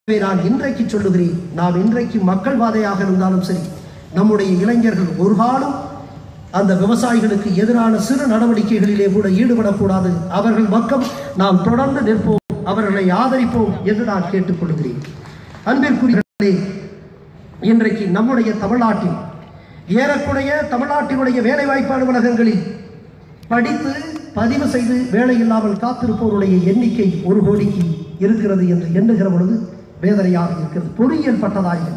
எனவே நான் இன்றைக்கு சொல்லுகிறேன் நாம் இன்றைக்கு மக்கள் வாதையாக இருந்தாலும் சரி நம்முடைய இளைஞர்கள் ஒரு காலம் அந்த விவசாயிகளுக்கு எதிரான சிறு நடவடிக்கைகளிலே கூட ஈடுபடக்கூடாது அவர்கள் பக்கம் நாம் தொடர்ந்து நிற்போம் அவர்களை ஆதரிப்போம் என்று நான் கேட்டுக்கொள்கிறேன் அன்பிற்குரியவர்களே இன்றைக்கு நம்முடைய தமிழ்நாட்டில் ஏறக்குறைய தமிழ்நாட்டினுடைய வேலைவாய்ப்பு அலுவலகங்களில் படித்து பதிவு செய்து வேலை இல்லாமல் காத்திருப்பவருடைய எண்ணிக்கை ஒரு கோடிக்கு இருக்கிறது என்று எண்ணுகிற பொழுது வேதனையாக இருக்கிறது பொறியியல் பட்டதாரிகள்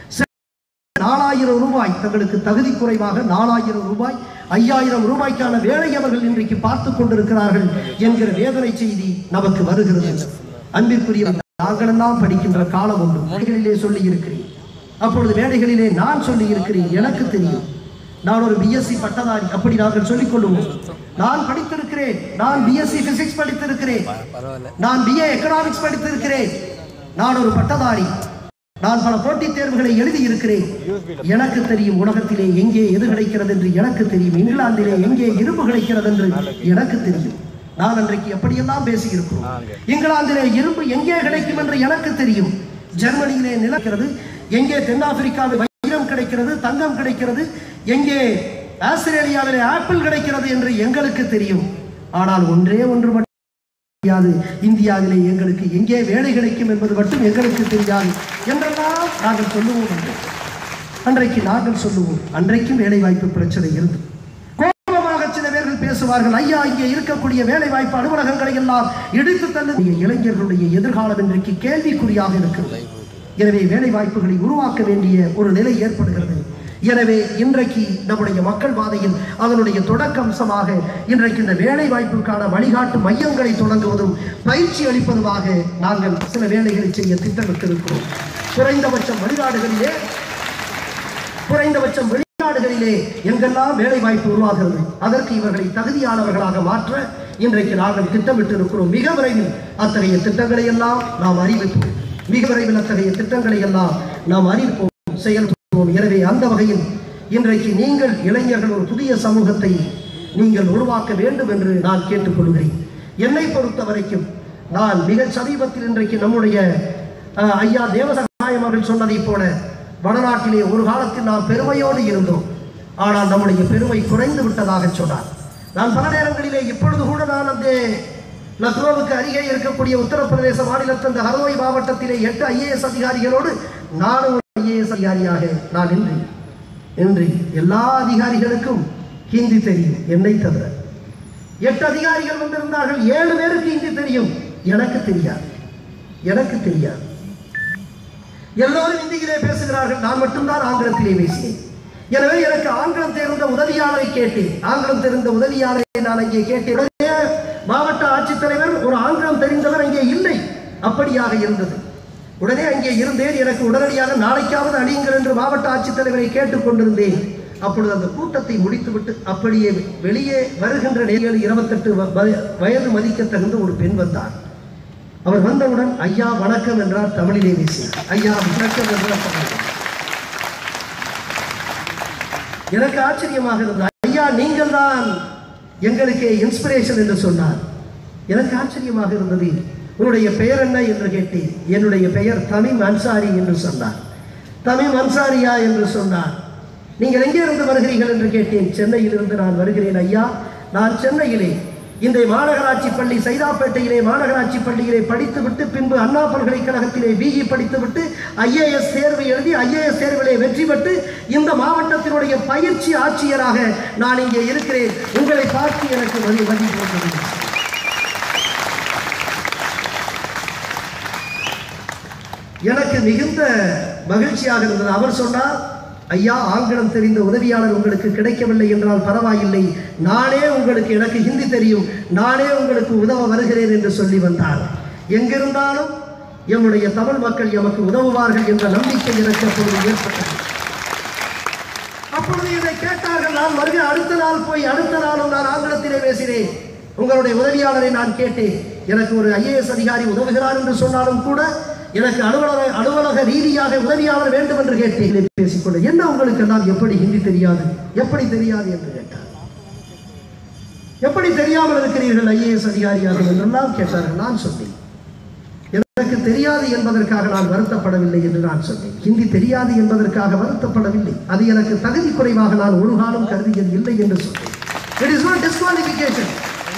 நாலாயிரம் ரூபாய் தங்களுக்கு தகுதி குறைவாக நாலாயிரம் ரூபாய் ஐயாயிரம் ரூபாய்க்கான வேலை அவர்கள் இன்றைக்கு பார்த்து கொண்டிருக்கிறார்கள் என்கிற வேதனை செய்தி நமக்கு வருகிறது அன்பிற்குரிய நாங்களெல்லாம் படிக்கின்ற காலம் உண்டு மேடைகளிலே சொல்லி இருக்கிறேன் அப்பொழுது மேடைகளிலே நான் சொல்லி இருக்கிறேன் எனக்கு தெரியும் நான் ஒரு பிஎஸ்சி பட்டதாரி அப்படி நாங்கள் சொல்லிக் கொள்ளுவோம் நான் படித்திருக்கிறேன் நான் பிஎஸ்சி பிசிக்ஸ் படித்திருக்கிறேன் நான் பிஏ எக்கனாமிக்ஸ் படித்திருக்கிறேன் நான் ஒரு பட்டதாரி நான் பல போட்டித் தேர்வுகளை எழுதி இருக்கிறேன் எனக்கு தெரியும் உலகத்திலே எங்கே எது கிடைக்கிறது என்று எனக்கு தெரியும் இங்கிலாந்திலே எங்கே இரும்பு கிடைக்கிறது என்று எனக்கு தெரியும் நான் அன்றைக்கு எப்படியெல்லாம் பேசியிருக்கிறோம் இங்கிலாந்திலே இரும்பு எங்கே கிடைக்கும் என்று எனக்கு தெரியும் ஜெர்மனியிலே நிலக்கிறது எங்கே தென்னாப்பிரிக்காவில் வைரம் கிடைக்கிறது தங்கம் கிடைக்கிறது எங்கே ஆஸ்திரேலியாவிலே ஆப்பிள் கிடைக்கிறது என்று எங்களுக்கு தெரியும் ஆனால் ஒன்றே ஒன்று மட்டும் தெரியாது இந்தியாவிலே எங்களுக்கு எங்கே வேலை கிடைக்கும் என்பது மட்டும் எங்களுக்கு தெரியாது என்றெல்லாம் நாங்கள் சொல்லுவோம் என்று அன்றைக்கு நாங்கள் சொல்லுவோம் அன்றைக்கும் வேலை வாய்ப்பு பிரச்சனை இருந்தது கோபமாக சில பேர்கள் பேசுவார்கள் ஐயா இங்கே இருக்கக்கூடிய வேலை வாய்ப்பு அலுவலகங்களை எல்லாம் இடித்து தள்ளு இளைஞர்களுடைய எதிர்காலம் இன்றைக்கு கேள்விக்குறியாக இருக்கிறது எனவே வேலை வாய்ப்புகளை உருவாக்க வேண்டிய ஒரு நிலை ஏற்படுகிறது எனவே இன்றைக்கு நம்முடைய மக்கள் பாதையில் அதனுடைய தொடக்க அம்சமாக இன்றைக்கு இந்த வேலை வாய்ப்புக்கான வழிகாட்டு மையங்களை தொடங்குவதும் பயிற்சி அளிப்பதுமாக நாங்கள் சில வேலைகளை செய்ய திட்டமிட்டிருக்கிறோம் குறைந்தபட்சம் வெளிநாடுகளிலே குறைந்தபட்சம் வெளிநாடுகளிலே எங்கெல்லாம் வேலை வாய்ப்பு உருவாகிறது அதற்கு இவர்களை தகுதியானவர்களாக மாற்ற இன்றைக்கு நாங்கள் திட்டமிட்டு இருக்கிறோம் மிக விரைவில் அத்தகைய திட்டங்களை எல்லாம் நாம் அறிவிப்போம் மிக விரைவில் அத்தகைய திட்டங்களை எல்லாம் நாம் அறிவிப்போம் செயல்படுவோம் எனவே அந்த வகையில் இன்றைக்கு நீங்கள் இளைஞர்கள் ஒரு புதிய சமூகத்தை நீங்கள் உருவாக்க வேண்டும் என்று நான் கேட்டுக்கொள்கிறேன் என்னை பொறுத்த வரைக்கும் நான் மிக சமீபத்தில் இன்றைக்கு நம்முடைய அஹ், ஐயா தேவசகாயம் அவர்கள் சொன்னதைப் போல வடநாட்டிலே ஒரு காலத்தில் நாம் பெருமையோடு இருந்தோம் ஆனால் நம்முடைய பெருமை குறைந்து விட்டதாக சொன்னார் நான் பல நேரங்களிலே இப்பொழுது கூட நான் அந்த லக்னோவுக்கு அருகே இருக்கக்கூடிய உத்தரப்பிரதேச மாநிலத்தின் அந்த ஹர்தோய் மாவட்டத்திலே எட்டு ஐஏஎஸ் அதிகாரிகளோடு நானும் ஒரு ஐஏஎஸ் அதிகாரியாக நான் இன்று இன்று எல்லா அதிகாரிகளுக்கும் ஹிந்தி தெரியும் என்னை தவிர எட்டு அதிகாரிகள் வந்திருந்தார்கள் ஏழு பேருக்கு ஹிந்தி தெரியும் எனக்கு தெரியாது எனக்கு தெரியாது எல்லோரும் இந்தியிலே பேசுகிறார்கள் நான் மட்டும்தான் ஆங்கிலத்திலே பேசினேன் எனவே எனக்கு ஆங்கிலம் தெரிந்த உதவியாளரை கேட்டேன் ஆங்கிலம் தெரிந்த உதவியாளரை நான் அங்கே கேட்டேன் உடனே மாவட்ட ஆட்சித்தலைவர் ஒரு ஆங்கிலம் தெரிந்தவர் அங்கே இல்லை அப்படியாக இருந்தது உடனே அங்கே இருந்தேன் எனக்கு உடனடியாக நாளைக்காவது அழியுங்கள் என்று மாவட்ட ஆட்சித்தலைவரை கேட்டுக் கொண்டிருந்தேன் அப்பொழுது அந்த கூட்டத்தை முடித்துவிட்டு அப்படியே வெளியே வருகின்ற நேரில் இருபத்தெட்டு வ- வய- வயது மதிக்க தகுந்த ஒரு பெண் வந்தார் அவர் வந்தவுடன் ஐயா வணக்கம் என்றார் தமிழிலே பேசினார் ஐயா வணக்கம் என்றார் தமிழிலே எனக்கு ஆச்சரியமாக இருந்தது ஐயா நீங்கள் தான் எங்களுக்கு இன்ஸ்பிரேஷன் என்று சொன்னார் எனக்கு ஆச்சரியமாக இருந்தது உன்னுடைய பெயர் என்ன என்று கேட்டேன் என்னுடைய பெயர் தமிம் அன்சாரி என்று சொன்னார் தமிம் அன்சாரியா என்று சொன்னார் நீங்கள் எங்கே இருந்து வருகிறீர்கள் என்று கேட்டேன் சென்னையிலிருந்து நான் வருகிறேன் ஐயா நான் சென்னையிலே இந்த மாநகராட்சி பள்ளி சைதாப்பேட்டையிலே மாநகராட்சி பள்ளியிலே படித்துவிட்டு பின்பு அண்ணா பல்கலைக்கழகத்திலே பிஇ படித்துவிட்டு ஐஏஎஸ் தேர்வு எழுதி ஐஏஎஸ் தேர்விலே வெற்றி பெற்று இந்த மாவட்டத்தினுடைய பயிற்சி ஆட்சியராக நான் இங்கே இருக்கிறேன் உங்களை பார்த்து எனக்கு மதி மதிப்பு எனக்கு மிகுந்த மகிழ்ச்சியாக இருந்தது அவர் சொன்னார் ஐயா ஆங்கிலம் தெரிந்த உதவியாளர் உங்களுக்கு கிடைக்கவில்லை என்றால் பரவாயில்லை நானே உங்களுக்கு எனக்கு ஹிந்தி தெரியும் நானே உங்களுக்கு உதவ வருகிறேன் என்று சொல்லி வந்தார் எங்கிருந்தாலும் எம்முடைய தமிழ் மக்கள் எமக்கு உதவுவார்கள் என்ற நம்பிக்கை எனக்கு அப்பொழுது ஏற்பட்டது அப்பொழுது இதை கேட்டார்கள் நான் வருக அடுத்த நாள் போய் அடுத்த நாளும் நான் ஆங்கிலத்திலே பேசினேன் உங்களுடைய உதவியாளரை நான் கேட்டேன் எனக்கு ஒரு ஐஏஎஸ் அதிகாரி உதவுகிறார் என்று சொன்னாலும் கூட எனக்கு அலுவலக அலுவலக ரீதியாக உதவியாளர் வேண்டும் என்று கேட்டேன் பேசிக்கொண்டு என்ன உங்களுக்கு எல்லாம் எப்படி ஹிந்தி தெரியாது எப்படி தெரியாது என்று கேட்டார் எப்படி தெரியாமல் இருக்கிறீர்கள் ஐஏஎஸ் அதிகாரியாக என்றெல்லாம் கேட்டார்கள் நான் சொன்னேன் எனக்கு தெரியாது என்பதற்காக நான் வருத்தப்படவில்லை என்று நான் சொன்னேன் ஹிந்தி தெரியாது என்பதற்காக வருத்தப்படவில்லை அது எனக்கு தகுதி குறைவாக நான் ஒரு காலம் கருதியது இல்லை என்று சொன்னேன் இட் இஸ் நாட் டிஸ்குவாலிஃபிகேஷன்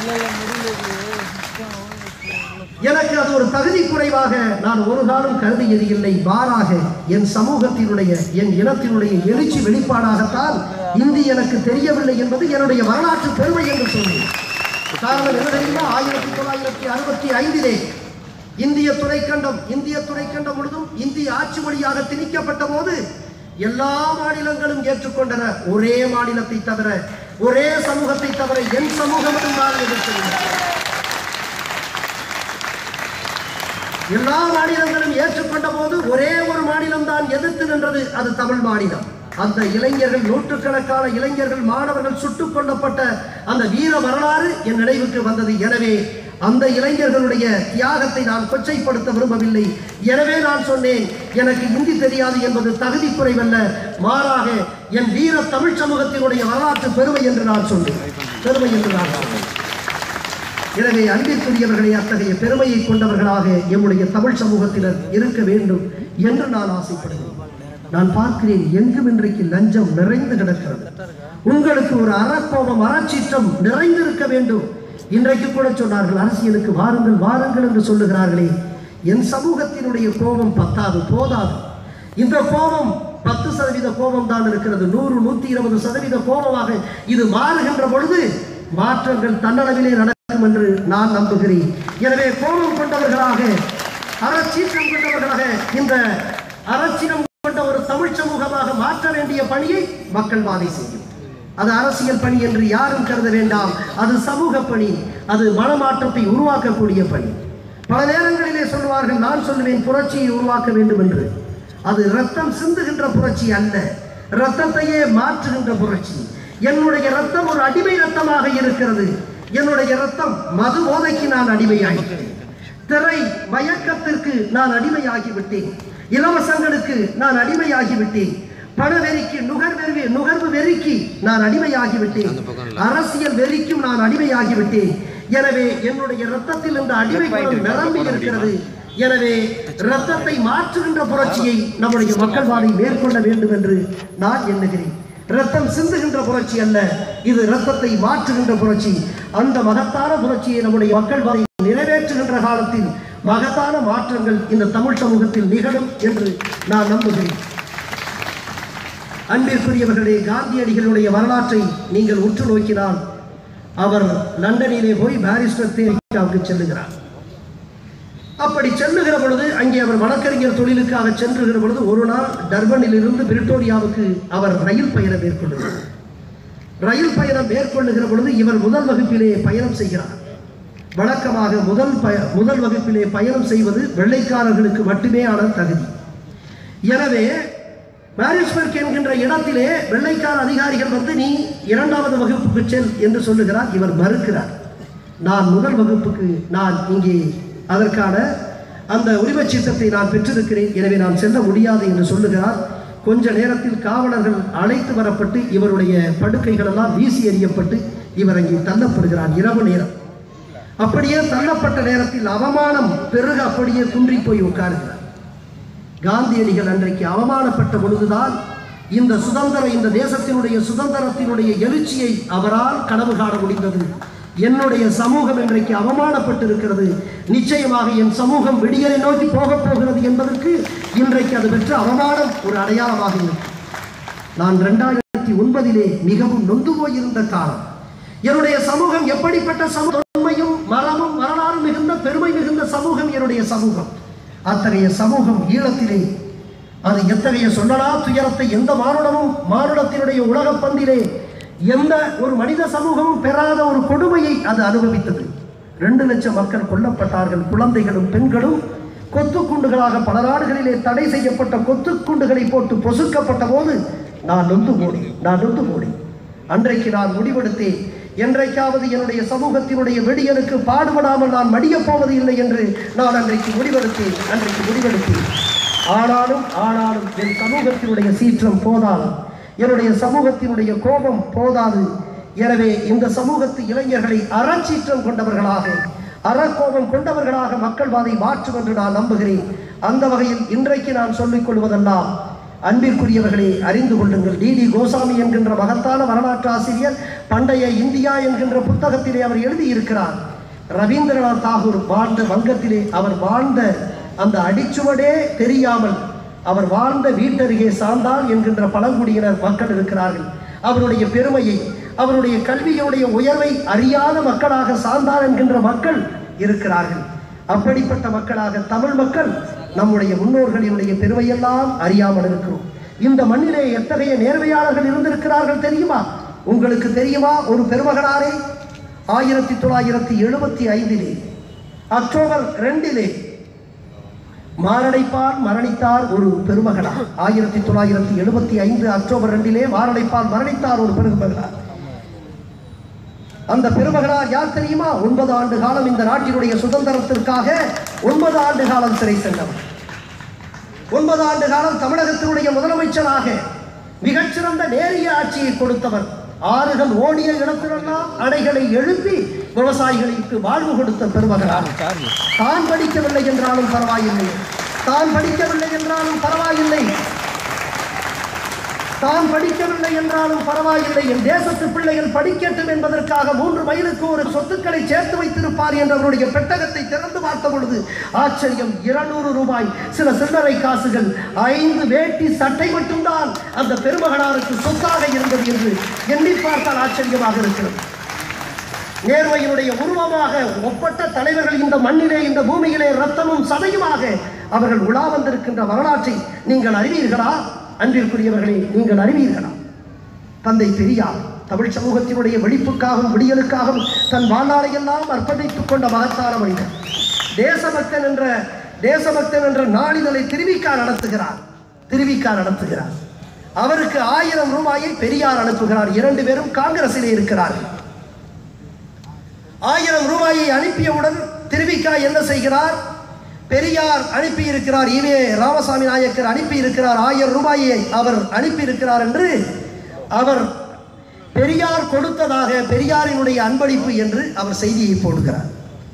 எனக்கு அது ஒரு தகுதி குறைவாக நான் ஒரு காலம் கருதியது இல்லை மாறாக என் சமூகத்தினுடைய என் இனத்தினுடைய எழுச்சி வெளிப்பாடாகத்தான் இந்தி எனக்கு தெரியவில்லை என்பது என்னுடைய வரலாற்று பெருமை என்று சொன்னேன் காரணம் என்ன தெரியுமா ஆயிரத்தி தொள்ளாயிரத்தி அறுபத்தி ஐந்திலே இந்திய துணைக்கண்டம் இந்திய துணைக்கண்டம் முழுதும் இந்திய ஆட்சி மொழியாக திணிக்கப்பட்ட போது எல்லா மாநிலங்களும் ஏற்றுக்கொண்டன ஒரே மாநிலத்தை தவிர ஒரே சமூகத்தை தவிர என் சமூகம் மட்டும்தான் எதிர்த்தது எல்லா மாநிலங்களும் ஏற்றுக்கொண்ட போது ஒரே ஒரு மாநிலம் தான் எதிர்த்து நின்றது அது தமிழ் மாநிலம் அந்த இளைஞர்கள் நூற்றுக்கணக்கான இளைஞர்கள் மாணவர்கள் சுட்டுக் கொல்லப்பட்ட அந்த வீர வரலாறு என் நினைவுக்கு வந்தது எனவே அந்த இளைஞர்களுடைய தியாகத்தை நான் கொச்சைப்படுத்த விரும்பவில்லை எனவே நான் சொன்னேன் எனக்கு இந்தி தெரியாது என்பது தகுதி குறைவல்ல மாறாக என் வீர தமிழ் சமூகத்தினுடைய வரலாற்று பெருமை என்று நான் சொன்னேன் பெருமை என்று நான் சொன்னேன் எனவே அன்பிற்குரியவர்களை அத்தகைய பெருமையை கொண்டவர்களாக எம்முடைய தமிழ் சமூகத்தினர் இருக்க வேண்டும் என்று நான் ஆசைப்படுகிறேன் நான் பார்க்கிறேன் எங்கும் இன்றைக்கு லஞ்சம் நிறைந்து கிடக்கிறது உங்களுக்கு ஒரு அறக்கோபம் அறச்சீற்றம் நிறைந்திருக்க வேண்டும் இன்றைக்கு கூட சொன்னார்கள் அரசியலுக்கு வாருங்கள் வாருங்கள் என்று சொல்லுகிறார்களே என் சமூகத்தினுடைய கோபம் பத்தாது போதாது இந்த கோபம் பத்து சதவீத கோபம் தான் இருக்கிறது நூறு நூத்தி இருபது சதவீத கோபமாக இது மாறுகின்ற பொழுது மாற்றங்கள் தன்னளவிலே நடக்கும் என்று நான் நம்புகிறேன் எனவே கோபம் கொண்டவர்களாக அறச்சீற்றம் கொண்டவர்களாக இந்த அறச்சீனம் கொண்ட ஒரு தமிழ் சமூகமாக மாற்ற வேண்டிய பணியை மக்கள் வாதை செய்யும் அது அரசியல் பணி என்று யாரும் கருத வேண்டாம் அது சமூக பணி அது மனமாற்றத்தை உருவாக்கக்கூடிய பணி பல நேரங்களிலே சொல்வார்கள் நான் சொல்லுவேன் புரட்சியை உருவாக்க வேண்டும் என்று அது ரத்தம் சிந்துகின்ற புரட்சி அல்ல ரத்தத்தையே மாற்றுகின்ற புரட்சி என்னுடைய ரத்தம் ஒரு அடிமை ரத்தமாக இருக்கிறது என்னுடைய ரத்தம் மது போதைக்கு நான் அடிமையாகிறேன் திரை மயக்கத்திற்கு நான் அடிமையாகிவிட்டேன் இலவசங்களுக்கு நான் அடிமையாகிவிட்டேன் பணவெறிக்கு நுகர்வெறி நுகர்வு வெறிக்கு நான் அடிமையாகிவிட்டேன் அரசியல் வெறிக்கும் நான் அடிமையாகிவிட்டேன் எனவே என்னுடைய ரத்தத்தில் இந்த அடிமை குணம் நிரம்பி இருக்கிறது எனவே ரத்தத்தை மாற்றுகின்ற புரட்சியை நம்முடைய மக்கள் வாதை மேற்கொள்ள வேண்டும் என்று நான் எண்ணுகிறேன் ரத்தம் சிந்துகின்ற புரட்சி அல்ல இது ரத்தத்தை மாற்றுகின்ற புரட்சி அந்த மகத்தான புரட்சியை நம்முடைய மக்கள் வாதை நிறைவேற்றுகின்ற காலத்தில் மகத்தான மாற்றங்கள் இந்த தமிழ் சமூகத்தில் நிகழும் என்று நான் நம்புகிறேன் அன்பிற்குரியவர்களே காந்தியடிகளுடைய வரலாற்றை நீங்கள் உற்று நோக்கினால் அவர் லண்டனிலே போய் பாரிஸ்டர் தேரிக்காவுக்கு செல்லுகிறார் அப்படி செல்லுகிற பொழுது அங்கே அவர் வழக்கறிஞர் தொழிலுக்காக சென்றுகிற பொழுது ஒரு நாள் டர்பனில் இருந்து பிரிட்டோரியாவுக்கு அவர் ரயில் பயணம் மேற்கொள்ளுகிறார் ரயில் பயணம் மேற்கொள்ளுகிற பொழுது இவர் முதல் வகுப்பிலே பயணம் செய்கிறார் வழக்கமாக முதல் பய முதல் வகுப்பிலே பயணம் செய்வது வெள்ளைக்காரர்களுக்கு மட்டுமே ஆன தகுதி எனவே மாரிஸ்பர்க் என்கின்ற இடத்திலே வெள்ளைக்கார அதிகாரிகள் வந்து நீ இரண்டாவது வகுப்புக்கு செல் என்று சொல்லுகிறார் இவர் மறுக்கிறார் நான் முதல் வகுப்புக்கு நான் இங்கே அதற்கான அந்த உரிமைச் சீட்டத்தை நான் பெற்றிருக்கிறேன் எனவே நான் செல்ல முடியாது என்று சொல்லுகிறார் கொஞ்ச நேரத்தில் காவலர்கள் அழைத்து வரப்பட்டு இவருடைய படுக்கைகள் எல்லாம் வீசி எறியப்பட்டு இவர் அங்கே தள்ளப்படுகிறார் இரவு நேரம் அப்படியே தள்ளப்பட்ட நேரத்தில் அவமானம் பெருக அப்படியே குன்றி போய் உட்காருகிறார் காந்தியடிகள் அன்றைக்கு அவமானப்பட்ட பொழுதுதான் இந்த சுதந்திர இந்த தேசத்தினுடைய சுதந்திரத்தினுடைய எழுச்சியை அவரால் கனவு காண முடிந்தது என்னுடைய சமூகம் இன்றைக்கு அவமானப்பட்டிருக்கிறது நிச்சயமாக என் சமூகம் விடியலை நோக்கி போகப் போகிறது என்பதற்கு இன்றைக்கு அது பெற்ற அவமானம் ஒரு அடையாளமாக இருக்கும் நான் ரெண்டாயிரத்தி ஒன்பதிலே மிகவும் நொந்து போயிருந்த காலம் என்னுடைய சமூகம் எப்படிப்பட்ட சமூக தொன்மையும் மரமும் வரலாறு மிகுந்த பெருமை மிகுந்த சமூகம் என்னுடைய சமூகம் அத்தகைய சமூகம் ஈழத்திலே அது எத்தகைய சொல்லலா துயரத்தை எந்த மானுடமும் மானுடத்தினுடைய உலகப் பந்திலே எந்த ஒரு மனித சமூகமும் பெறாத ஒரு கொடுமையை அது அனுபவித்தது ரெண்டு லட்சம் மக்கள் கொல்லப்பட்டார்கள் குழந்தைகளும் பெண்களும் கொத்துக்குண்டுகளாக பல நாடுகளிலே தடை செய்யப்பட்ட கொத்துக்குண்டுகளை போட்டு பொசுக்கப்பட்ட போது நான் நொந்து போனேன் நான் நொந்து போனேன் அன்றைக்கு நான் முடிவெடுத்தேன் என்றைக்காவது என்னுடைய சமூகத்தினுடைய வெடியலுக்கு பாடுபடாமல் நான் மடியப் போவது இல்லை என்று நான் அன்றைக்கு முடிவெடுத்தேன் அன்றைக்கு முடிவெடுத்தேன் ஆனாலும் ஆனாலும் என் சமூகத்தினுடைய சீற்றம் போதாது என்னுடைய சமூகத்தினுடைய கோபம் போதாது எனவே இந்த சமூகத்து இளைஞர்களை அறச்சீற்றம் கொண்டவர்களாக அறக்கோபம் கொண்டவர்களாக மக்கள் வாதை மாற்றும் என்று நான் நம்புகிறேன் அந்த வகையில் இன்றைக்கு நான் சொல்லிக் கொள்வதெல்லாம் அன்பிற்குரியவர்களே அறிந்து கொள்ளுங்கள் டிடி கோசாமி என்கின்ற மகத்தான வரலாற்று ஆசிரியர் பண்டைய இந்தியா என்கின்ற புத்தகத்திலே அவர் எழுதியிருக்கிறார் ரவீந்திரநாத் தாகூர் வாழ்ந்த வங்கத்திலே அவர் வாழ்ந்த அந்த அடிச்சுவடே தெரியாமல் அவர் வாழ்ந்த வீட்டருகே சார்ந்தால் என்கின்ற பழங்குடியினர் மக்கள் இருக்கிறார்கள் அவருடைய பெருமையை அவருடைய கல்வியுடைய உயர்வை அறியாத மக்களாக சார்ந்தார் என்கின்ற மக்கள் இருக்கிறார்கள் அப்படிப்பட்ட மக்களாக தமிழ் மக்கள் நம்முடைய முன்னோர்களினுடைய பெருமையெல்லாம் அறியாமல் இருக்கிறோம் இந்த மண்ணிலே எத்தகைய நேர்மையாளர்கள் இருந்திருக்கிறார்கள் தெரியுமா உங்களுக்கு தெரியுமா ஒரு பெருமகனாரே ஆயிரத்தி தொள்ளாயிரத்தி எழுபத்தி ஐந்திலே அக்டோபர் ரெண்டிலே மாரடைப்பால் மரணித்தார் ஒரு பெருமகனார் ஆயிரத்தி தொள்ளாயிரத்தி எழுபத்தி ஐந்து அக்டோபர் ரெண்டிலே மாரடைப்பால் மரணித்தார் ஒரு பெருமகனார் அந்த பெருமகனார் யார் தெரியுமா ஒன்பது ஆண்டு காலம் இந்த நாட்டினுடைய சுதந்திரத்திற்காக ஒன்பது ஆண்டு காலம் சிறை சென்றவர் ஒன்பது ஆண்டு காலம் தமிழகத்தினுடைய முதலமைச்சராக மிகச்சிறந்த நேரிய ஆட்சியை கொடுத்தவர் ஆறுகள் ஓடிய இடத்திலெல்லாம் அணைகளை எழுப்பி விவசாயிகளுக்கு வாழ்வு கொடுத்த பெருமகனார் தான் படிக்கவில்லை என்றாலும் பரவாயில்லை தான் படிக்கவில்லை என்றாலும் பரவாயில்லை தான் படிக்கவில்லை என்றாலும் பரவாயில்லை என் தேசத்து பிள்ளைகள் படிக்கட்டும் என்பதற்காக மூன்று மைலுக்கு ஒரு சொத்துக்களை சேர்த்து வைத்திருப்பார் என்ற அவருடைய பெட்டகத்தை திறந்து பார்த்த பொழுது ஆச்சரியம் இருநூறு ரூபாய் சில சில்லறை காசுகள் ஐந்து வேட்டி சட்டை மட்டும்தான் அந்த பெருமகனாருக்கு சொத்தாக இருந்தது என்று எண்ணி பார்த்தால் ஆச்சரியமாக இருக்கிறது நேர்மையினுடைய உருவமாக ஒப்பற்ற தலைவர்கள் இந்த மண்ணிலே இந்த பூமியிலே ரத்தமும் சதையுமாக அவர்கள் உலா வந்திருக்கின்ற வரலாற்றை நீங்கள் அறிவீர்களா அன்பிற்குரியவர்களே நீங்கள் அறிவீர்களா தந்தை பெரியார் தமிழ் சமூகத்தினுடைய வெடிப்புக்காகவும் விடியலுக்காகவும் தன் வாழ்நாளையெல்லாம் அர்ப்பணித்துக் கொண்ட மகத்தான மனிதர் தேசபக்தன் என்ற தேசபக்தன் என்ற நாளிதழை திருவிக்கா நடத்துகிறார் திருவிக்கா நடத்துகிறார் அவருக்கு ஆயிரம் ரூபாயை பெரியார் அனுப்புகிறார் இரண்டு பேரும் காங்கிரசிலே இருக்கிறார்கள் ஆயிரம் ரூபாயை அனுப்பியவுடன் திருவிக்கா என்ன செய்கிறார் பெரியார் அனுப்பி இருக்கிறார் ஈவே ராமசாமி நாயக்கர் அனுப்பி இருக்கிறார் ஆயிரம் ரூபாயை அவர் அனுப்பி இருக்கிறார் என்று அவர் பெரியார் கொடுத்ததாக பெரியாரினுடைய அன்பளிப்பு என்று அவர் செய்தியை போடுகிறார்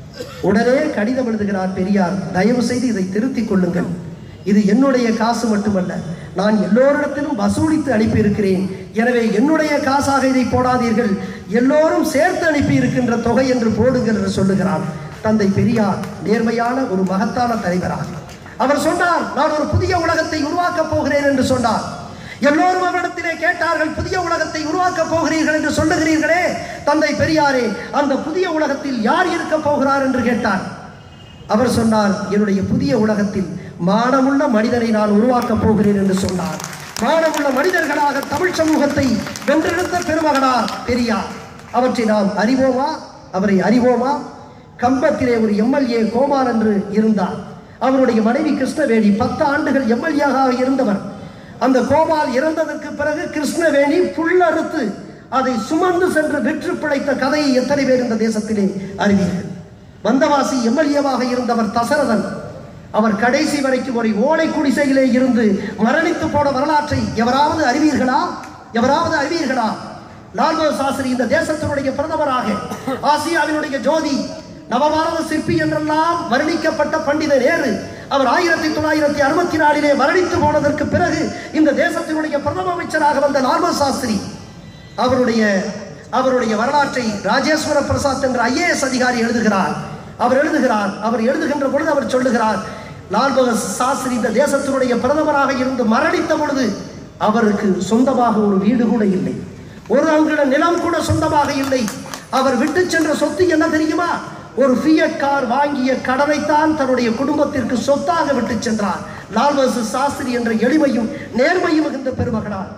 உடனே கடிதம் எழுதுகிறார் பெரியார் தயவு செய்து இதை திருத்திக் கொள்ளுங்கள் இது என்னுடைய காசு மட்டுமல்ல நான் எல்லோரிடத்திலும் வசூலித்து அனுப்பியிருக்கிறேன் எனவே என்னுடைய காசாக இதை போடாதீர்கள் எல்லோரும் சேர்த்து அனுப்பி இருக்கின்ற தொகை என்று போடுங்கள் என்று சொல்லுகிறார் தந்தை பெரியார் நேர்மையான ஒரு மகத்தான தலைவராக அவர் சொன்னார் நான் ஒரு புதிய உலகத்தை உருவாக்கப் போகிறேன் என்று சொன்னார் எல்லோரும் அவரிடத்திலே கேட்டார்கள் புதிய உலகத்தை உருவாக்கப் போகிறீர்கள் என்று சொல்லுகிறீர்களே தந்தை பெரியாரே அந்த புதிய உலகத்தில் யார் இருக்க போகிறார் என்று கேட்டார் அவர் சொன்னார் என்னுடைய புதிய உலகத்தில் மானமுள்ள மனிதனை நான் உருவாக்கப் போகிறேன் என்று சொன்னார் மானமுள்ள மனிதர்களாக தமிழ் சமூகத்தை வென்றெடுத்த பெருமகனார் பெரியார் அவற்றை நாம் அறிவோமா அவரை அறிவோமா கம்பத்திலே ஒரு எம்எல்ஏ கோமார் என்று இருந்தார் அவருடைய மனைவி கிருஷ்ணவேணி பத்து ஆண்டுகள் எம்எல்ஏவாக இருந்தவர் அந்த கோபால் இறந்ததற்கு பிறகு கிருஷ்ணவேணி புல்லறுத்து அதை சுமந்து சென்று வெற்று பிழைத்த கதையை எத்தனை பேர் இந்த தேசத்திலே அறிவீர்கள் வந்தவாசி எம்எல்ஏவாக இருந்தவர் தசரதன் அவர் கடைசி வரைக்கும் ஒரு ஓலை குடிசையிலே இருந்து மரணித்து போன வரலாற்றை எவராவது அறிவீர்களா எவராவது அறிவீர்களா லால்போ சாஸ்திரி இந்த தேசத்தினுடைய பிரதமராக ஆசியாவினுடைய ஜோதி நவபாரத சிற்பி என்றெல்லாம் வர்ணிக்கப்பட்ட பண்டித நேரு அவர் ஆயிரத்தி தொள்ளாயிரத்தி அறுபத்தி நாலிலே மரணித்து போனதற்கு பிறகு இந்த தேசத்தினுடைய பிரதம அமைச்சராக வந்த லால்போ சாஸ்திரி அவருடைய அவருடைய வரலாற்றை ராஜேஸ்வர பிரசாத் என்ற ஐஏஎஸ் அதிகாரி எழுதுகிறார் அவர் எழுதுகிறார் அவர் எழுதுகின்ற பொழுது அவர் சொல்லுகிறார் லால் பகத் சாஸ்திரி இந்த தேசத்தினுடைய பிரதமராக இருந்து மரணித்த பொழுது அவருக்கு சொந்தமாக ஒரு வீடு கூட இல்லை ஒரு அங்குல நிலம் கூட சொந்தமாக இல்லை அவர் விட்டு சென்ற சொத்து என்ன தெரியுமா ஒரு ஃபியட் கார் வாங்கிய கடனைத்தான் தன்னுடைய குடும்பத்திற்கு சொத்தாக விட்டு சென்றார் லால் பகத் சாஸ்திரி என்ற எளிமையும் நேர்மையும் மிகுந்த பெருமகனார்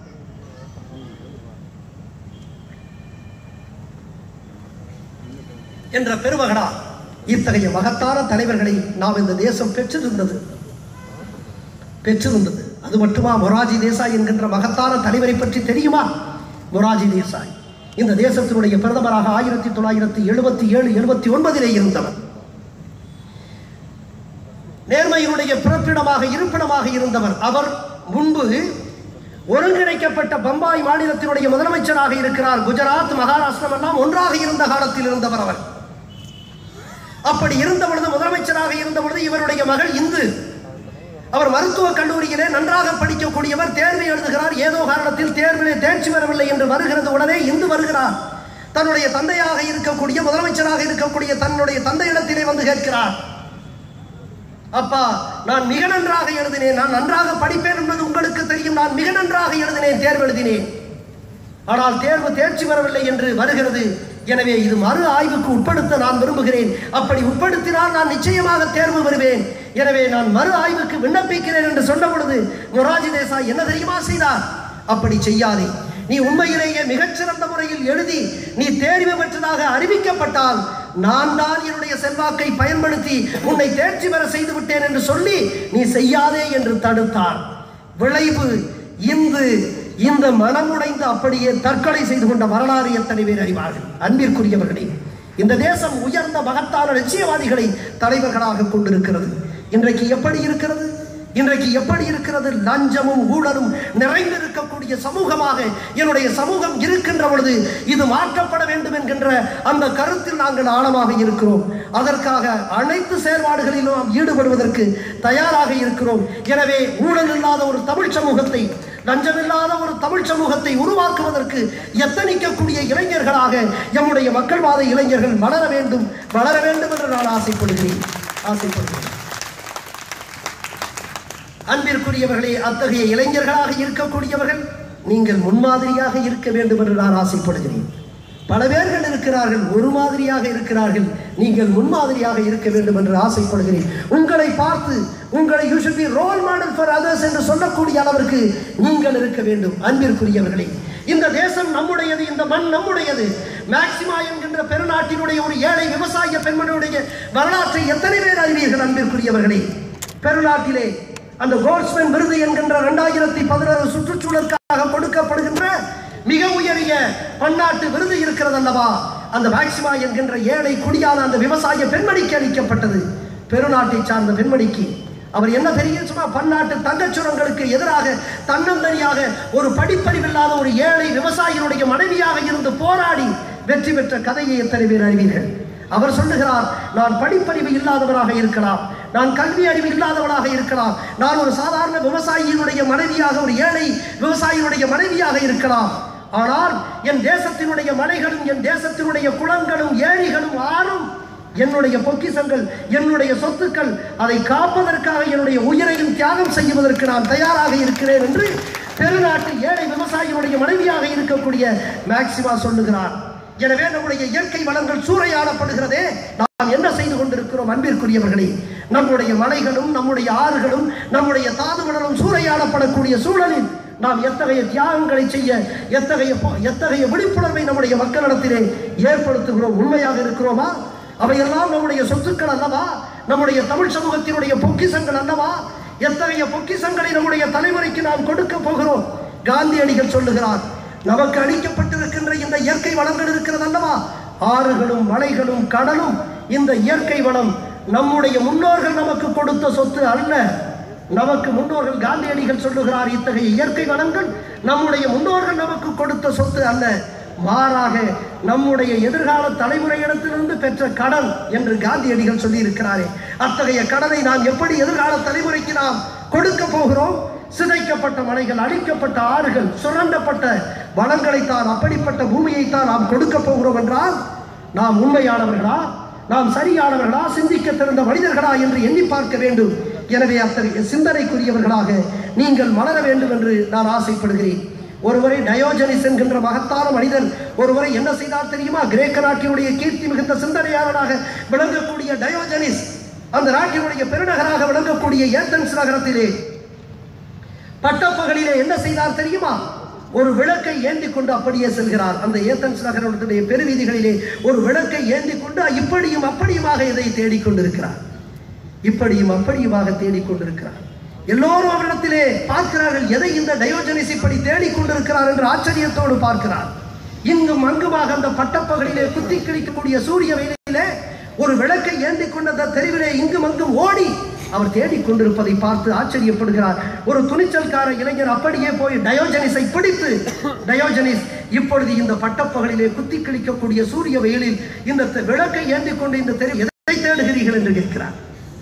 என்ற பெருமகனா இத்தகைய மகத்தான தலைவர்களை நாம் இந்த தேசம் பெற்றிருந்தது பெற்றிருந்தது அது மட்டுமா மொராஜி தேசாய் என்கின்ற மகத்தான தலைவரை பற்றி தெரியுமா மொராஜி தேசாய் இந்த தேசத்தினுடைய பிரதமராக ஆயிரத்தி தொள்ளாயிரத்தி எழுபத்தி ஏழு எழுபத்தி ஒன்பதிலே இருந்தவர் நேர்மையினுடைய பிறப்பிடமாக இருப்பிடமாக இருந்தவர் அவர் முன்பு ஒருங்கிணைக்கப்பட்ட பம்பாய் மாநிலத்தினுடைய முதலமைச்சராக இருக்கிறார் குஜராத் மகாராஷ்டிரம் எல்லாம் ஒன்றாக இருந்த காலத்தில் இருந்தவர் அவர் அப்படி இருந்த பொழுது முதலமைச்சராக இருந்த பொழுது இவருடைய மகள் இந்து அவர் மருத்துவக் கல்லூரியிலே நன்றாக படிக்கக்கூடியவர் தேர்வு எழுதுகிறார் ஏதோ காரணத்தில் தேர்விலே தேர்ச்சி பெறவில்லை என்று வருகிறது உடனே இந்து வருகிறார் தன்னுடைய தந்தையாக இருக்கக்கூடிய முதலமைச்சராக இருக்கக்கூடிய தன்னுடைய தந்தையிடத்திலே வந்து கேட்கிறார் அப்பா நான் மிக நன்றாக எழுதினேன் நான் நன்றாக படிப்பேன் என்பது உங்களுக்கு தெரியும் நான் மிக நன்றாக எழுதினேன் தேர்வு எழுதினேன் ஆனால் தேர்வு தேர்ச்சி பெறவில்லை என்று வருகிறது எனவே இது மறு ஆய்வுக்கு உட்படுத்த நான் விரும்புகிறேன் அப்படி உட்படுத்தினால் நான் நிச்சயமாக தேர்வு பெறுவேன் எனவே நான் மறு ஆய்வுக்கு விண்ணப்பிக்கிறேன் என்று சொன்ன பொழுது மொராஜி தேசாய் என்ன தெரியுமா செய்தார் அப்படி செய்யாதே நீ உண்மையிலேயே மிகச்சிறந்த முறையில் எழுதி நீ தேர்வு பெற்றதாக அறிவிக்கப்பட்டால் நான் தான் என்னுடைய செல்வாக்கை பயன்படுத்தி உன்னை தேர்ச்சி பெற செய்து விட்டேன் என்று சொல்லி நீ செய்யாதே என்று தடுத்தார் விளைவு இந்து இந்த மனமுடைந்து அப்படியே தற்கொலை செய்து கொண்ட வரலாறு எத்தனை பேர் அறிவார்கள் அன்பிற்குரியவர்களே இந்த தேசம் உயர்ந்த மகத்தான லட்சியவாதிகளை தலைவர்களாக கொண்டிருக்கிறது இன்றைக்கு எப்படி இருக்கிறது இன்றைக்கு எப்படி இருக்கிறது லஞ்சமும் ஊழலும் நிறைந்திருக்கக்கூடிய சமூகமாக என்னுடைய சமூகம் இருக்கின்ற பொழுது இது மாற்றப்பட வேண்டும் என்கின்ற அந்த கருத்தில் நாங்கள் ஆழமாக இருக்கிறோம் அதற்காக அனைத்து செயல்பாடுகளிலும் நாம் ஈடுபடுவதற்கு தயாராக இருக்கிறோம் எனவே ஊழல் இல்லாத ஒரு தமிழ் சமூகத்தை லஞ்சமில்லாத ஒரு தமிழ் சமூகத்தை உருவாக்குவதற்கு எத்தனிக்கக்கூடிய இளைஞர்களாக எம்முடைய மக்கள்வாத இளைஞர்கள் வளர வேண்டும் வளர வேண்டும் என்று நான் ஆசைப்படுகிறேன் ஆசைப்படுகிறேன் அன்பிற்குரியவர்களே அத்தகைய இளைஞர்களாக இருக்கக்கூடியவர்கள் நீங்கள் முன்மாதிரியாக இருக்க வேண்டும் என்று நான் ஆசைப்படுகிறேன் பல பேர்கள் இருக்கிறார்கள் ஒரு மாதிரியாக இருக்கிறார்கள் நீங்கள் முன்மாதிரியாக இருக்க வேண்டும் என்று ஆசைப்படுகிறேன் உங்களை பார்த்து உங்களை you should be role model for others என்று சொல்லக்கூடிய அளவிற்கு நீங்கள் இருக்க வேண்டும் அன்பிற்குரியவர்களே இந்த தேசம் நம்முடையது இந்த மண் நம்முடையது மேக்சிமா என்கின்ற பெருநாட்டினுடைய ஒரு ஏழை விவசாய பெண்மணியுடைய வரலாற்றை எத்தனை பேர் அறிவீர்கள் அன்பிற்குரியவர்களே பெருநாட்டிலே அந்த கோல்ஸ்மேன் விருது என்கின்ற இரண்டாயிரத்தி பதினாறு சுற்றுச்சூழலுக்காக கொடுக்கப்படுகின்ற மிக உயரிய பன்னாட்டு விருது இருக்கிறது அல்லவா அந்த மேக்சிமா என்கின்ற ஏழை குடியான அந்த விவசாய பெண்மணிக்கு அளிக்கப்பட்டது பெருநாட்டை சார்ந்த பெண்மணிக்கு அவர் என்ன பெரிய சும்மா பன்னாட்டு தங்கச்சுரங்களுக்கு எதிராக தன்னந்தனியாக ஒரு படிப்பறிவில்லாத ஒரு ஏழை விவசாயியினுடைய மனைவியாக இருந்து போராடி வெற்றி பெற்ற கதையை எத்தனை பேர் அறிவீர்கள் அவர் சொல்லுகிறார் நான் படிப்பறிவு இல்லாதவராக இருக்கலாம் நான் கல்வி அறிவு இல்லாதவனாக இருக்கலாம் நான் ஒரு சாதாரண விவசாயியினுடைய மனைவியாக ஒரு ஏழை விவசாயியினுடைய மனைவியாக இருக்கலாம் ஆனால் என் தேசத்தினுடைய மலைகளும் என் தேசத்தினுடைய குளங்களும் ஏரிகளும் ஆறும் என்னுடைய பொக்கிசங்கள் என்னுடைய சொத்துக்கள் அதை காப்பதற்காக என்னுடைய உயிரையும் தியாகம் செய்வதற்கு நான் தயாராக இருக்கிறேன் என்று பெருநாட்டு ஏழை விவசாயியினுடைய மனைவியாக இருக்கக்கூடிய மேக்சிமா சொல்லுகிறார் எனவே நம்முடைய இயற்கை வளங்கள் சூறையாடப்படுகிறதே நாம் என்ன செய்து கொண்டிருக்கிறோம் அன்பிற்குரியவர்களே நம்முடைய மலைகளும் நம்முடைய ஆறுகளும் நம்முடைய தாதுவளரும் சூறையாடப்படக்கூடிய சூழலில் நாம் எத்தகைய தியாகங்களை செய்ய எத்தகைய போ- எத்தகைய விழிப்புணர்வை நம்முடைய மக்களிடத்திலே ஏற்படுத்துகிறோம் உண்மையாக இருக்கிறோமா அவையெல்லாம் நம்முடைய சொத்துக்கள் அல்லவா நம்முடைய தமிழ் சமூகத்தினுடைய பொக்கிசங்கள் அல்லவா எத்தகைய பொக்கிசங்களை நம்முடைய தலைமுறைக்கு நாம் கொடுக்க போகிறோம் காந்தியடிகள் சொல்லுகிறார் நமக்கு அளிக்கப்பட்டிருக்கின்ற இந்த இயற்கை வளங்கள் இருக்கிறது அல்லவா ஆறுகளும் மலைகளும் கடலும் இந்த இயற்கை வளம் நம்முடைய முன்னோர்கள் நமக்கு கொடுத்த சொத்து அல்ல நமக்கு முன்னோர்கள் காந்தியடிகள் சொல்லுகிறார் இத்தகைய இயற்கை வளங்கள் நம்முடைய முன்னோர்கள் நமக்கு கொடுத்த சொத்து அல்ல மாறாக நம்முடைய எதிர்கால தலைமுறையிடத்திலிருந்து பெற்ற கடன் என்று காந்தியடிகள் சொல்லி இருக்கிறாரே அத்தகைய கடனை நாம் எப்படி எதிர்கால தலைமுறைக்கு நாம் கொடுக்க போகிறோம் சிதைக்கப்பட்ட மலைகள் அழிக்கப்பட்ட ஆறுகள் சுரண்டப்பட்ட வளங்களைத்தான் அப்படிப்பட்ட பூமியைத்தான் நாம் கொடுக்க போகிறோம் என்றால் நாம் உண்மையானவர்களா நாம் சரியானவர்களா சிந்திக்க திறந்த மனிதர்களா என்று எண்ணி பார்க்க வேண்டும் எனவே அத்தகைய சிந்தனைக்குரியவர்களாக நீங்கள் மலர வேண்டும் என்று நான் ஆசைப்படுகிறேன் ஒருவரை டயோஜனிஸ் என்கின்ற மகத்தான மனிதன் ஒருவரை என்ன செய்தார் தெரியுமா கிரேக்க நாட்டினுடைய கீர்த்தி மிகுந்த சிந்தனையாளனாக விளங்கக்கூடிய டயோஜனிஸ் அந்த நாட்டினுடைய பெருநகராக விளங்கக்கூடிய ஏத்தன்ஸ் நகரத்திலே பட்டப்பகலிலே என்ன செய்தார் தெரியுமா ஒரு விளக்கை ஏந்தி கொண்டு அப்படியே செல்கிறார் அந்த ஏத்தன்ஸ் நகரத்துடைய பெருவீதிகளிலே ஒரு விளக்கை ஏந்தி கொண்டு இப்படியும் அப்படியுமாக இதை தேடிக்கொண்டிருக்கிறார் இப்படியும் அப்படியுமாக தேடிக்கொண்டிருக்கிறார் எல்லோரும் அவரிடத்திலே பார்க்கிறார்கள் எதை இந்த டயோஜனிஸ் இப்படி தேடிக்கொண்டிருக்கிறார் என்று ஆச்சரியத்தோடு பார்க்கிறார் இங்கும் அங்குமாக அந்த பட்டப்பகலிலே குத்தி கிழிக்கக்கூடிய சூரிய வெயிலிலே ஒரு விளக்கை ஏந்தி கொண்ட அந்த தெருவிலே இங்கும் அங்கும் ஓடி அவர் தேடிக்கொண்டிருப்பதை பார்த்து ஆச்சரியப்படுகிறார் ஒரு துணிச்சல்கார இளைஞர் அப்படியே போய் டயோஜனிஸை பிடித்து டயோஜனிஸ் இப்பொழுது இந்த பட்டப்பகலிலே குத்தி கிழிக்கக்கூடிய சூரிய வெயிலில் இந்த தெ- விளக்கை ஏந்தி கொண்டு இந்த தெரு எதை தேடுகிறார் தேடுகிறீர்கள் என்று கேட்கிறார்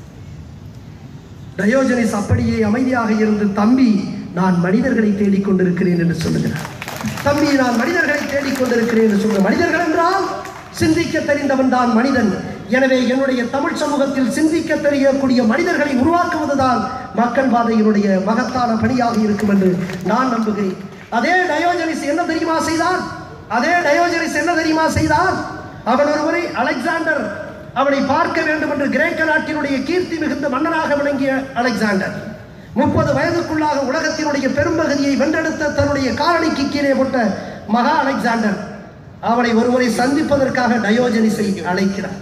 டயோஜனிஸ் அப்படியே அமைதியாக இருந்து தம்பி நான் மனிதர்களை தேடிக் கொண்டிருக்கிறேன் என்று சொல்லுகிறார் தம்பி நான் மனிதர்களை தேடிக் கொண்டிருக்கிறேன் என்று சொல்ல மனிதர்கள் என்றால் சிந்திக்க தெரிந்தவன் தான் மனிதன் எனவே என்னுடைய தமிழ் சமூகத்தில் சிந்திக்க தெரியக்கூடிய மனிதர்களை உருவாக்குவதுதான் மக்கள் பாதையினுடைய மகத்தான பணியாக இருக்கும் என்று நான் நம்புகிறேன் அதே டயோஜனிஸ் என்ன தெரியுமா செய்தார் அதே டயோஜனிஸ் என்ன தெரியுமா செய்தார் அவன் ஒருவரை அலெக்சாண்டர் அவனை பார்க்க வேண்டும் என்று கிரேக்க நாட்டினுடைய கீர்த்தி மிகுந்த மன்னனாக விளங்கிய அலெக்சாண்டர் முப்பது வயதுக்குள்ளாக உலகத்தினுடைய பெரும்பகுதியை வென்றெடுத்த தன்னுடைய காலனிக்கு கீழே போட்ட மகா அலெக்சாண்டர் அவனை ஒருவரை சந்திப்பதற்காக டயோஜனிஸை அழைக்கிறார்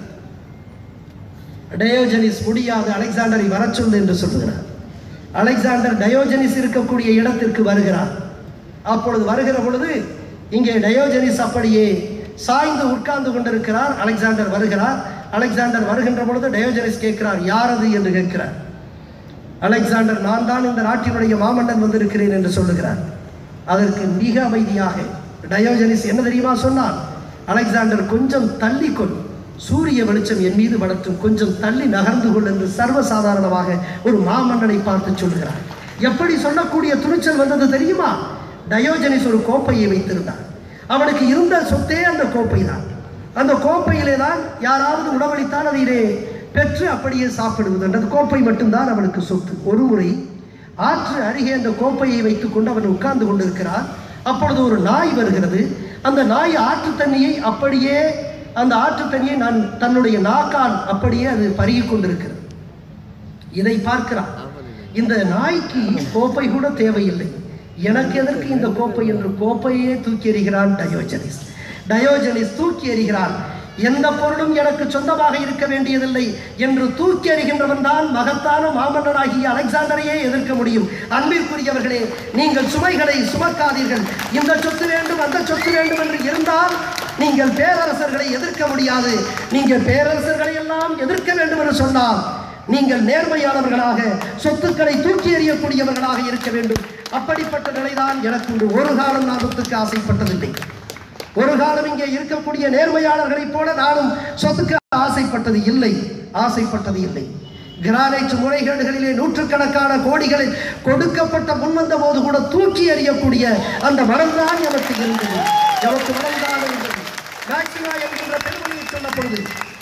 டயோஜனிஸ் முடியாது அலெக்சாண்டரை வரச் சொல்லு என்று சொல்லுகிறார் அலெக்சாண்டர் டயோஜனிஸ் இருக்கக்கூடிய இடத்திற்கு வருகிறார் அப்பொழுது வருகிற பொழுது இங்கே டயோஜனிஸ் அப்படியே சாய்ந்து உட்கார்ந்து கொண்டிருக்கிறார் அலெக்சாண்டர் வருகிறார் அலெக்சாண்டர் வருகின்ற பொழுது டயோஜனிஸ் கேட்கிறார் யார் அது என்று கேட்கிறார் அலெக்சாண்டர் நான் தான் இந்த நாட்டினுடைய மாமன்னன் வந்திருக்கிறேன் என்று சொல்லுகிறார் அதற்கு மிக அமைதியாக டயோஜனிஸ் என்ன தெரியுமா சொன்னார் அலெக்சாண்டர் கொஞ்சம் தள்ளிக்கொள் சூரிய வெளிச்சம் என் மீது படட்டும் கொஞ்சம் தள்ளி நகர்ந்து கொள் என்று சர்வசாதாரணமாக ஒரு மாமன்னனை பார்த்து சொல்கிறார் எப்படி சொல்லக்கூடிய துணிச்சல் வந்தது தெரியுமா டயோஜனிஸ் ஒரு கோப்பையை வைத்திருந்தார் அவனுக்கு இருந்த சொத்தே அந்த கோப்பை தான் அந்த கோப்பையிலே தான் யாராவது உணவளித்தால் அதிலே பெற்று அப்படியே சாப்பிடுவது அந்த கோப்பை மட்டும்தான் அவனுக்கு சொத்து ஒரு முறை ஆற்று அருகே அந்த கோப்பையை வைத்துக்கொண்டு அவன் உட்கார்ந்து கொண்டிருக்கிறார் அப்பொழுது ஒரு நாய் வருகிறது அந்த நாய் ஆற்று தண்ணியை அப்படியே அந்த ஆற்று தண்ணியை நான் தன்னுடைய நாக்கால் அப்படியே அது பருகிக் கொண்டிருக்கிறது இதை பார்க்கிறான் இந்த நாய்க்கு கோப்பை கூட தேவையில்லை எனக்கு எதற்கு இந்த கோப்பை என்று கோப்பையே தூக்கி எறிகிறான் டயோஜனிஸ் டயோஜனிஸ் தூக்கி எறிகிறான் எந்த பொருளும் எனக்கு சொந்தமாக இருக்க வேண்டியதில்லை என்று தூக்கி எறிகின்றவன் தான் மகத்தான மாமன்னனாகிய அலெக்சாண்டரையே எதிர்க்க முடியும் அன்பிற்குரியவர்களே நீங்கள் சுமைகளை சுமக்காதீர்கள் இந்த சொத்து வேண்டும் அந்த சொத்து வேண்டும் என்று இருந்தால் நீங்கள் பேரரசர்களை எதிர்க்க முடியாது நீங்கள் பேரரசர்களை எல்லாம் எதிர்க்க வேண்டும் என்று சொன்னால் நீங்கள் நேர்மையானவர்களாக சொத்துக்களை தூக்கி எறியக்கூடியவர்களாக இருக்க வேண்டும் அப்படிப்பட்ட நிலைதான் எனக்கு உண்டு ஒரு காலம் நான் சொத்துக்கு ஆசைப்பட்டதில்லை ஒரு காலம் இங்கே இருக்கக்கூடிய நேர்மையாளர்களைப் போல நானும் சொத்துக்கு ஆசைப்பட்டது இல்லை ஆசைப்பட்டது இல்லை கிரானைட் முறைகேடுகளிலே நூற்றுக்கணக்கான கோடிகளை கொடுக்கப்பட்ட முன்வந்த போது கூட தூக்கி எறியக்கூடிய அந்த மனம்தான் எனக்கு இருந்தது எனக்கு மனம்தான் இருந்தது மேக்சிமா என்கின்ற பெருமையை சொன்ன பொழுது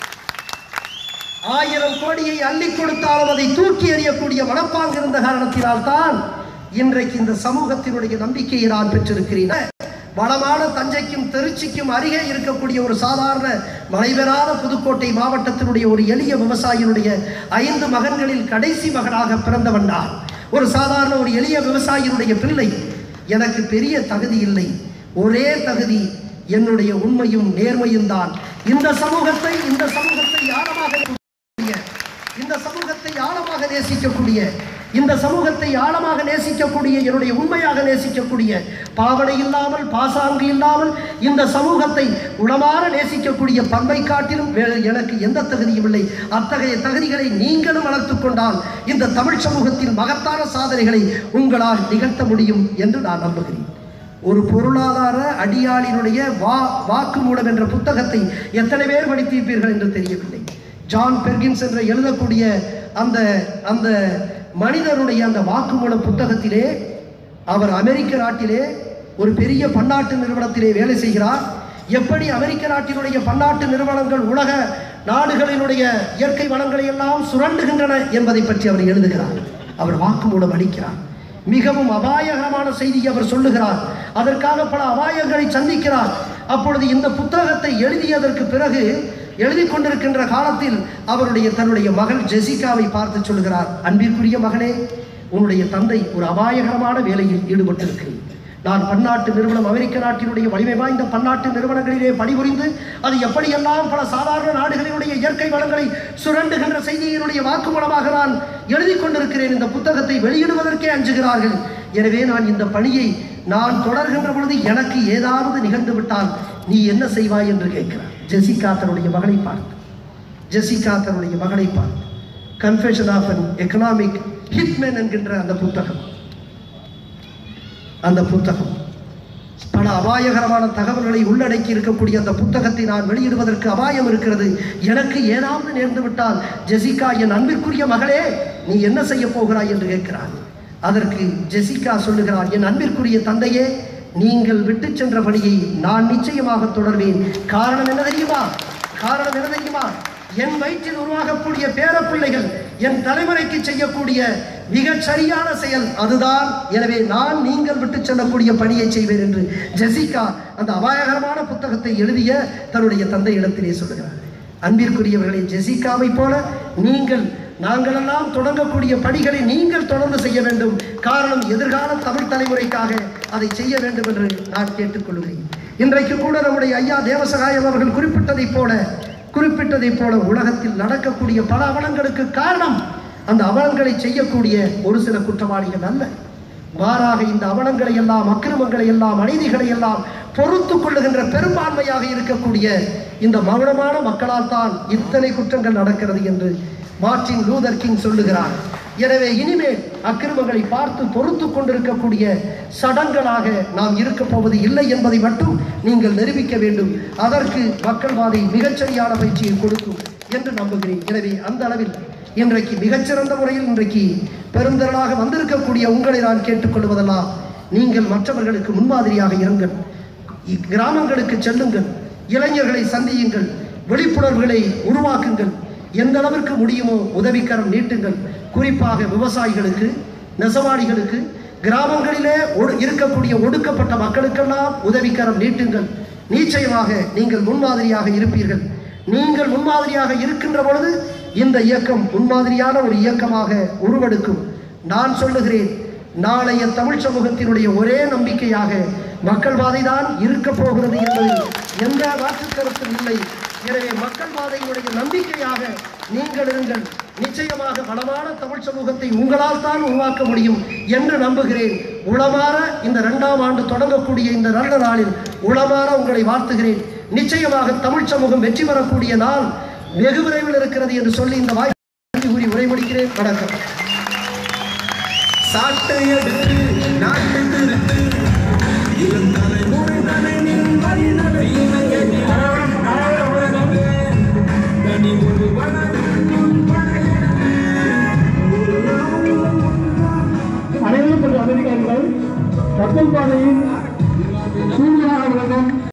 ஆயிரம் கோடியை அள்ளி கொடுத்தாலும் அதை தூக்கி எறியக்கூடிய மனப்பாங்கு இருந்த காரணத்தினால் தான் இன்றைக்கு இந்த சமூகத்தினுடைய நம்பிக்கையை நான் பெற்றிருக்கிறேன் வளமான தஞ்சைக்கும் திருச்சிக்கும் அருகே இருக்கக்கூடிய ஒரு சாதாரண மலைபெறாத புதுக்கோட்டை மாவட்டத்தினுடைய ஒரு எளிய விவசாயியினுடைய ஐந்து மகன்களில் கடைசி மகனாக பிறந்தவன் நான் ஒரு சாதாரண ஒரு எளிய விவசாயியினுடைய பிள்ளை எனக்கு பெரிய தகுதி இல்லை ஒரே தகுதி என்னுடைய உண்மையும் நேர்மையும் தான் இந்த சமூகத்தை இந்த சமூகத்தை ஆழமாக நேசிக்கக்கூடிய, இந்த சமூகத்தை ஆழமாக நேசிக்கக்கூடிய இந்த சமூகத்தை ஆழமாக நேசிக்கக்கூடிய என்னுடைய உண்மையாக நேசிக்கக்கூடிய பாவனை இல்லாமல் பாசாங்கு இல்லாமல் இந்த சமூகத்தை உளமாற நேசிக்கக்கூடிய பண்பை காட்டிலும் வேறு எனக்கு எந்த தகுதியும் இல்லை அத்தகைய தகுதிகளை நீங்களும் வளர்த்துக் கொண்டால் இந்த தமிழ் சமூகத்தின் மகத்தான சாதனைகளை உங்களால் நிகழ்த்த முடியும் என்று நான் நம்புகிறேன் ஒரு பொருளாதார அடியாளினுடைய வா வாக்குமூலம் என்ற புத்தகத்தை எத்தனை பேர் படித்திருப்பீர்கள் என்று தெரியவில்லை ஜான் பெர்கின்ஸ் என்ற எழுதக்கூடிய அந்த அந்த மனிதனுடைய அந்த வாக்குமூல புத்தகத்திலே அவர் அமெரிக்க நாட்டிலே ஒரு பெரிய பன்னாட்டு நிறுவனத்திலே வேலை செய்கிறார் எப்படி அமெரிக்க நாட்டினுடைய பன்னாட்டு நிறுவனங்கள் உலக நாடுகளினுடைய இயற்கை வளங்களை எல்லாம் சுரண்டுகின்றன என்பதை பற்றி அவர் எழுதுகிறார் அவர் வாக்குமூலம் அளிக்கிறார் மிகவும் அபாயகரமான செய்தியை அவர் சொல்லுகிறார் அதற்காக பல அபாயங்களை சந்திக்கிறார் அப்பொழுது இந்த புத்தகத்தை எழுதியதற்கு பிறகு எழுதி கொண்டிருக்கின்ற காலத்தில் அவருடைய தன்னுடைய மகள் ஜெசிகாவை பார்த்து சொல்கிறார் அன்பிற்குரிய மகளே உன்னுடைய தந்தை ஒரு அபாயகரமான வேலையில் ஈடுபட்டிருக்கிறேன் நான் பன்னாட்டு நிறுவனம் அமெரிக்க நாட்டினுடைய வலிமை வாய்ந்த பன்னாட்டு நிறுவனங்களிலே பணிபுரிந்து அது எப்படியெல்லாம் பல சாதாரண நாடுகளினுடைய இயற்கை வளங்களை சுரண்டுகின்ற செய்தியினுடைய வாக்குமூலமாக நான் எழுதி கொண்டிருக்கிறேன் இந்த புத்தகத்தை வெளியிடுவதற்கே அஞ்சுகிறார்கள் எனவே நான் இந்த பணியை நான் தொடர்கின்ற பொழுது எனக்கு ஏதாவது நிகழ்ந்து விட்டால் நீ என்ன செய்வாய் என்று கேட்கிறார் ஜெசிகா தன்னுடைய மகளை பார்த்து ஜெசிகா தன்னுடைய மகளை பார்த்து confession of an economic hitman என்கின்ற அந்த புத்தகம் அந்த புத்தகம் பல அபாயகரமான தகவல்களை உள்ளடக்கி இருக்கக்கூடிய அந்த புத்தகத்தை நான் வெளியிடுவதற்கு அபாயம் இருக்கிறது எனக்கு ஏதாவது நேர்ந்து விட்டால் ஜெசிகா என் அன்பிற்குரிய மகளே நீ என்ன செய்ய போகிறாய் என்று கேட்கிறார் அதற்கு ஜெசிகா சொல்லுகிறார் என் அன்பிற்குரிய தந்தையே நீங்கள் விட்டு சென்ற பணியை நான் நிச்சயமாக தொடர்வேன் காரணம் என்ன தெரியுமா காரணம் என்ன தெரியுமா என் வயிற்றில் உருவாகக்கூடிய பேரப்பிள்ளைகள் என் தலைமுறைக்கு செய்யக்கூடிய மிகச் சரியான செயல் அதுதான் எனவே நான் நீங்கள் விட்டு செல்லக்கூடிய பணியை செய்வேன் என்று ஜெசிகா அந்த அபாயகரமான புத்தகத்தை எழுதிய தன்னுடைய தந்தை இடத்திலே சொல்லுகிறார் அன்பிற்குரியவர்களே ஜெசிகாவை போல நீங்கள் நாங்களெல்லாம் தொடங்கக்கூடிய பணிகளை நீங்கள் தொடர்ந்து செய்ய வேண்டும் காரணம் எதிர்கால தமிழ் தலைமுறைக்காக அதை செய்ய வேண்டும் என்று நான் கேட்டுக்கொள்கிறேன் இன்றைக்கு கூட நம்முடைய ஐயா தேவசகாயம் அவர்கள் குறிப்பிட்டதைப் போல குறிப்பிட்டதைப் போல உலகத்தில் நடக்கக்கூடிய பல அவலங்களுக்கு காரணம் அந்த அவலங்களை செய்யக்கூடிய ஒரு சில குற்றவாளிகள் அல்ல மாறாக இந்த அவலங்களை எல்லாம் அக்கிரமங்களை எல்லாம் அநீதிகளை எல்லாம் பொறுத்து கொள்ளுகின்ற பெரும்பான்மையாக இருக்கக்கூடிய இந்த மௌனமான மக்களால் தான் இத்தனை குற்றங்கள் நடக்கிறது என்று மார்ட்டின் லூதர் கிங் சொல்லுகிறார் எனவே இனிமேல் அக்கிரமங்களை பார்த்து பொறுத்து கொண்டிருக்கக்கூடிய சடங்களாக நாம் இருக்க போவது இல்லை என்பதை மட்டும் நீங்கள் நிரூபிக்க வேண்டும் அதற்கு மக்கள்வாதி மிகச்சரியான பயிற்சியை கொடுக்கும் என்று நம்புகிறேன் எனவே அந்த அளவில் இன்றைக்கு மிகச்சிறந்த முறையில் இன்றைக்கு பெருந்திரளாக வந்திருக்கக்கூடிய உங்களை நான் கேட்டுக்கொள்வதெல்லாம் நீங்கள் மற்றவர்களுக்கு முன்மாதிரியாக இருங்கள் இ- கிராமங்களுக்கு செல்லுங்கள் இளைஞர்களை சந்தியுங்கள் விழிப்புணர்வுகளை உருவாக்குங்கள் எந்த அளவிற்கு முடியுமோ உதவிக்கரம் நீட்டுங்கள் குறிப்பாக விவசாயிகளுக்கு நெசவாளிகளுக்கு கிராமங்களிலே ஒடு- இருக்கக்கூடிய ஒடுக்கப்பட்ட மக்களுக்கெல்லாம் உதவிக்கரம் நீட்டுங்கள் நிச்சயமாக நீங்கள் முன்மாதிரியாக இருப்பீர்கள் நீங்கள் முன்மாதிரியாக இருக்கின்ற பொழுது இந்த இயக்கம் முன்மாதிரியான ஒரு இயக்கமாக உருவெடுக்கும் நான் சொல்லுகிறேன் நாளைய தமிழ் சமூகத்தினுடைய ஒரே நம்பிக்கையாக மக்கள் பாதைதான் இருக்க போகிறது என்பதில் எந்த மாற்று கருத்தும் இல்லை எனவே மக்கள் பாதையினுடைய நம்பிக்கையாக நீங்கள் இருங்கள் நிச்சயமாக வளமான தமிழ் சமூகத்தை உங்களால் தான் உருவாக்க முடியும் என்று நம்புகிறேன் உளமாற இந்த இரண்டாம் ஆண்டு தொடங்கக்கூடிய இந்த நல்ல நாளில் உளமாற உங்களை வாழ்த்துகிறேன் நிச்சயமாக தமிழ் சமூகம் வெற்றி பெறக்கூடிய நாள் வெகு விரைவில் இருக்கிறது என்று சொல்லி இந்த வாய்ப்பு கூறி உரை முடிக்கிறேன் வணக்கம் சாட்டை எடுத்து நாட்டு திருத்து